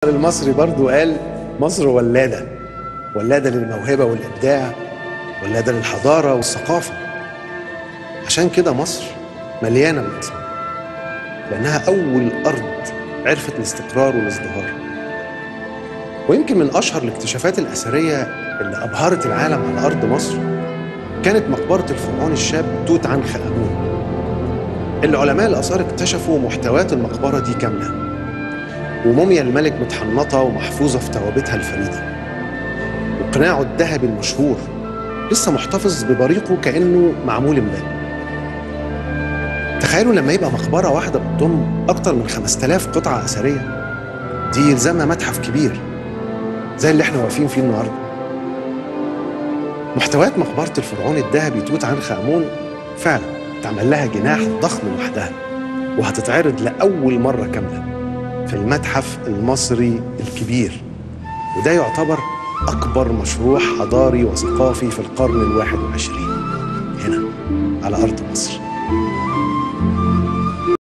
المصري برضو قال مصر ولادة ولادة للموهبة والإبداع ولادة للحضارة والثقافة عشان كده مصر مليانة بالأسرار لأنها أول أرض عرفت الاستقرار والازدهار ويمكن من أشهر الاكتشافات الأثرية اللي أبهرت العالم على أرض مصر كانت مقبرة الفرعون الشاب توت عنخ آمون اللي علماء الآثار اكتشفوا محتويات المقبرة دي كاملة وموميا الملك متحنطة ومحفوظة في توابتها الفريدة وقناعه الذهبي المشهور لسه محتفظ ببريقه كأنه معمول امبارح تخيلوا لما يبقى مقبرة واحدة بتضم أكتر من 5000 قطعة أثرية دي يلزمها متحف كبير زي اللي احنا واقفين فيه النهارده محتويات مقبرة الفرعون الذهبي توت عنخ آمون فعلا اتعمل لها جناح ضخم لوحدها وهتتعرض لأول مرة كاملة في المتحف المصري الكبير وده يعتبر أكبر مشروع حضاري وثقافي في القرن الواحد والعشرين هنا على أرض مصر